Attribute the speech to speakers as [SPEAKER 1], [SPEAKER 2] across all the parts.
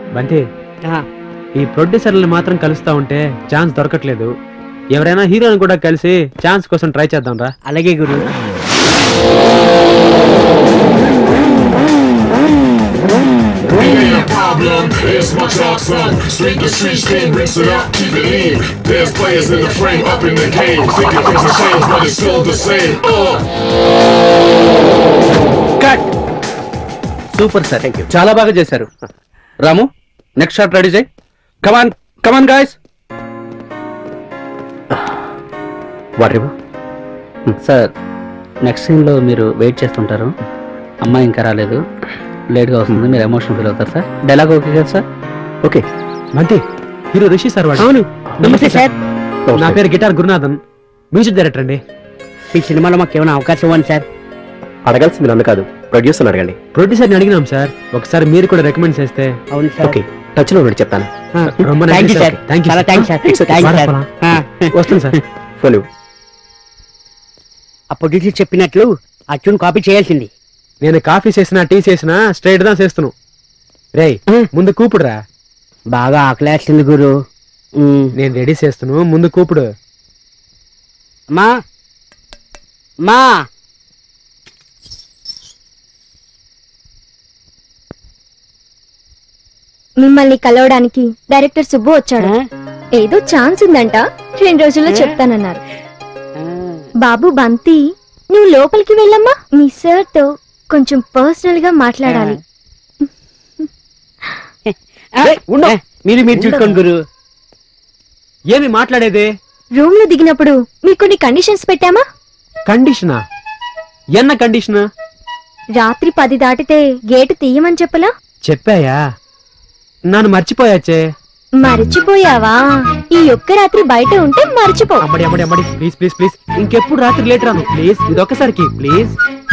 [SPEAKER 1] బంతి ఈ ప్రొడ్యూసర్లు మాత్రం కలుస్తా ఉంటే ఛాన్స్ దొరకట్లేదు ఎవరైనా హీరోని కూడా కలిసి ఛాన్స్ కోసం ట్రై చేద్దాం రా
[SPEAKER 2] అలాగే గురు
[SPEAKER 3] ain't a problem, it's my chalk song. Street to street, stream, rinse it up, keep it lean. There's players in the frame, up in the game. Thinking things have changed, but it's still the same. Uh.
[SPEAKER 4] Cut super sir thank you చాలా బాగా చేశారు Ramu next shot ready చేయి come on come on guys what
[SPEAKER 2] sir next సీన్లో మీరు wait చేస్తుంటారు అమ్మాయి ఇంకా రాలేదు లేట్గా వస్తుంది మీరు ఎమోషన్ ఫీల్ అవుతారు సార్ డైలాగ్ ఓకే కదా sir
[SPEAKER 1] okay Banthi hero Rishi sir వాడు
[SPEAKER 2] అవును నమస్తే సార్
[SPEAKER 1] నా పేరు గిటార్ గురునాథన్ మ్యూజిక్ డైరెక్టర్ అండి
[SPEAKER 2] ఈ సినిమాలో మాకు ఏమైనా అవకాశం ఇవ్వండి సార్
[SPEAKER 5] అడగాల్సింది నన్ను కాదు ప్రొడ్యూసర్ అడగండి
[SPEAKER 1] ప్రొడ్యూసర్ని అడిగినాం సార్ ఒకసారి మీరు కూడా రికమెండ్ చేస్తే
[SPEAKER 2] అవును సార్
[SPEAKER 5] ఓకే టచ్ లో ఉండి చెప్తాను
[SPEAKER 1] రొమ్మ
[SPEAKER 2] థ్యాంక్ యూ
[SPEAKER 1] నచ్చింది
[SPEAKER 2] సార్
[SPEAKER 1] సార్. Thank you,
[SPEAKER 2] చాలా
[SPEAKER 1] sir.
[SPEAKER 2] Thanks sir
[SPEAKER 5] It's okay.
[SPEAKER 2] Thank
[SPEAKER 1] పోరా,
[SPEAKER 2] సార్
[SPEAKER 1] పోరా. వస్తుంది సార్
[SPEAKER 5] ఫోన్
[SPEAKER 2] ఆ ప్రొడ్యూసర్ చెప్పినట్లు ఆ ట్యూన్ కాపీ చేయాల్సింది
[SPEAKER 1] నేను కాఫీ చేసినా టీ చేసినా స్ట్రైట్ దా చేస్తున్నావు రేయ్ ముందు కూపుడురా
[SPEAKER 2] బాగా ఆకలేస్తుంది గురు ఉమ్.
[SPEAKER 1] నేను రెడీ చేస్తున్నాను ముందు కూపుడు
[SPEAKER 2] మా మా
[SPEAKER 6] మిమ్మల్ని కలవడానికి డైరెక్టర్ సుబ్బు వచ్చాడు
[SPEAKER 2] ఆ?
[SPEAKER 6] ఏదో ఛాన్స్ ఉందంట రెండు రోజుల్లో చెప్తానన్నారు
[SPEAKER 2] ఆ.
[SPEAKER 6] బాబు బంతి నువ్వు లోపలికి వెళ్ళమ్మా మీ సార్ తో కొంచెం పర్సనల్ గా మాట్లాడాలి
[SPEAKER 2] ఆ,
[SPEAKER 1] ఏయ్, ఉండు.
[SPEAKER 2] ఆ, మీరు మీరు చూసుకోండి గురు
[SPEAKER 1] ఏమి మాట్లాడేది
[SPEAKER 6] రూమ్ లో దిగినప్పుడు మీకు కొన్ని కండిషన్స్ పెట్టామా
[SPEAKER 1] కండిషనా ఎన్న కండిషన్
[SPEAKER 6] రాత్రి పది దాటితే గేటు తీయమని చెప్పలా
[SPEAKER 1] చెప్పాయా నన్ను మర్చిపోయాచే
[SPEAKER 6] మర్చిపోయావా ఈ ఒక్క రాత్రి బయట ఉంటే మర్చిపో
[SPEAKER 1] అమ్మడి అమ్మడి అమ్మడి ప్లీజ్ ప్లీజ్ ప్లీజ్ ఇంకెప్పుడు రాత్రి లేట్ రాను ప్లీజ్ ఇదొక్కసారికి ప్లీజ్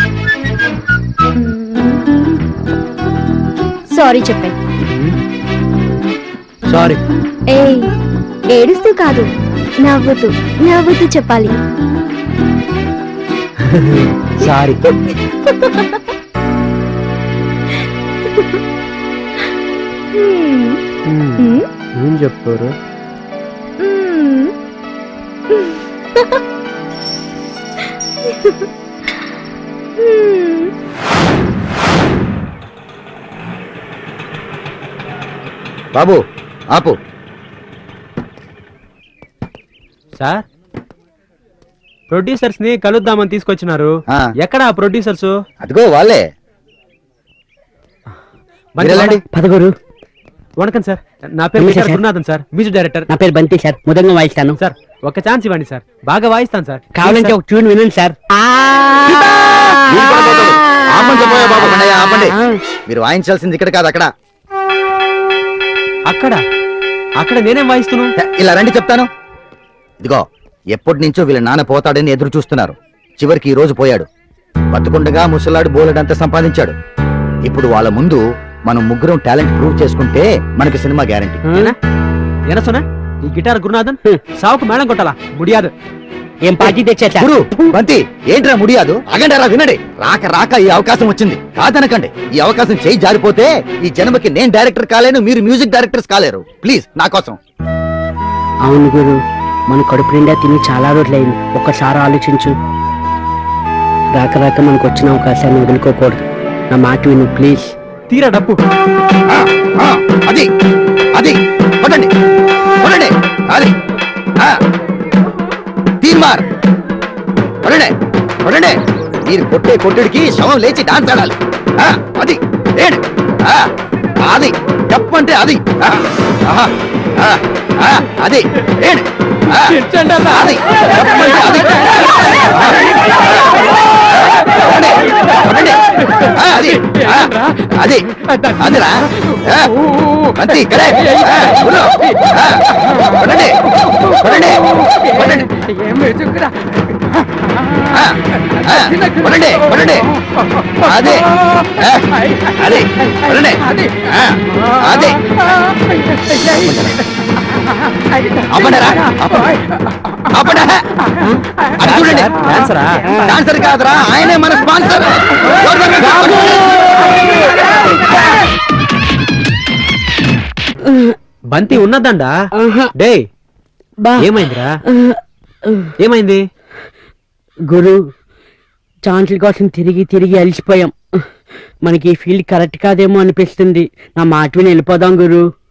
[SPEAKER 6] సారీ చెప్పే
[SPEAKER 1] సారీ
[SPEAKER 6] ఏయ్ ఏడుస్తూ కాదు నవ్వుతూ నవ్వుతూ చెప్పాలి
[SPEAKER 1] సారీ
[SPEAKER 6] హ్మ్, హ్మ్,
[SPEAKER 1] ఏం చెప్పారు
[SPEAKER 6] హ్మ్. హ్మ్.
[SPEAKER 5] బాబు ఆపు
[SPEAKER 1] సార్ ప్రొడ్యూసర్స్ ని కలుద్దామని తీసుకొచ్చినారు
[SPEAKER 5] ఆ.
[SPEAKER 1] ఎక్కడ ఆ ప్రొడ్యూసర్స్
[SPEAKER 5] అదిగో వాళ్ళే మీరెళ్ళండి.
[SPEAKER 2] పద గురు
[SPEAKER 1] వణకం సార్ నా పేరు
[SPEAKER 2] నమస్తే
[SPEAKER 1] guitar
[SPEAKER 2] sir.
[SPEAKER 1] Gurunathan sir music director
[SPEAKER 2] నా పేరు బంతి సార్ ముదంగా వాయిస్తాను
[SPEAKER 1] సార్ ఒక ఛాన్స్ ఇవ్వండి సార్ బాగా వాయిస్తాను సార్
[SPEAKER 2] కావాలంటే ఒక ట్యూన్ వినండి సార్
[SPEAKER 5] మీరు కూడా పోతారు. ఆపండి చెప్పబోయే బాబు అన్నయ్య, ఆపండి
[SPEAKER 2] ఆ.
[SPEAKER 5] మీరు వాయించాల్సింది ఇక్కడ కాదు అక్కడ
[SPEAKER 1] అక్కడ అక్కడ నేనేం వాయిస్తున్నాను
[SPEAKER 5] హ, ఇలా రండి చెప్తాను ఇదిగో ఎప్పటి నుంచో వీళ్ళ నాన్న పోతాడని ఎదురు చూస్తున్నారు చివరికి ఈ రోజు పోయాడు బతుకుండగా ముసలాడు బోలెడంత సంపాదించాడు ఇప్పుడు వాళ్ళ ముందు మనం ముగ్గురం టాలెంట్ ప్రూవ్ చేసుకుంటే మనకి సినిమా గ్యారంటీ
[SPEAKER 1] ఏనా సోనా ఈ గిటార్ గురునాథన్ సావుకు మేళం కొట్టాలా ముడియాదు
[SPEAKER 2] ఏం పార్టీ తెచ్చా సార్
[SPEAKER 5] గురు బంతి ఏంట్రా ముడియాదు అగండారా వినండి రాక రాక ఈ అవకాశం వచ్చింది కాదనకండి ఈ అవకాశం చేయి జారిపోతే ఈ జన్మకి నేను డైరెక్టర్ కాలేను మీరు మ్యూజిక్ డైరెక్టర్స్ కాలేరు ప్లీజ్ నా కోసం
[SPEAKER 2] అవును గురు మన కడుపు నిండా తిని చాలా రోజులైంది ఒక్కసారి ఆలోచించు రాక రాక మనకు వచ్చిన అవకాశాన్ని వదులుకోకూడదు నా మాట విను ప్లీజ్
[SPEAKER 1] తీరా డబ్బు
[SPEAKER 5] ఆ, ఆ, అది అది పడండి పడండి అది ఆ, తీన్మార్ పడండి పడండి మీరు కొట్టే కొట్టుడికి శవం లేచి డాన్స్ ఆడాలి ఆ, అది ఏడు ఆ, అది చెప్పంటే అది ఆ, ఆహా, ఆ, ఆ, అది ఏడు ఆ, అది చెప్పంటే అది పడండి, పడండి. ఆ, అది ఆ, అది అదిరా ఆ, అంతే ఇక్కడే ఆ, ఉరు. ఆ, పడండి పడండి పడండి ఆ, ఆ, పడండి పడండి అదే ఆ, అది పడండి ఆ, అది అప్పడరా అప్పడా అది చూడండి
[SPEAKER 1] డాన్సరా?
[SPEAKER 5] డాన్సర్ కాదురా ఆయనే మన స్పాన్సర్
[SPEAKER 1] బంతి ఉన్నదండా
[SPEAKER 2] ఆహా.
[SPEAKER 1] డే
[SPEAKER 2] బా
[SPEAKER 1] ఏమైందిరా ఏమైంది
[SPEAKER 2] గురు ఛాన్సుల కోసం తిరిగి తిరిగి అలసిపోయాం మనకి ఈ ఫీల్డ్ కరెక్ట్ కాదేమో అనిపిస్తుంది నా మాట విని వెళ్ళిపోదాం గురు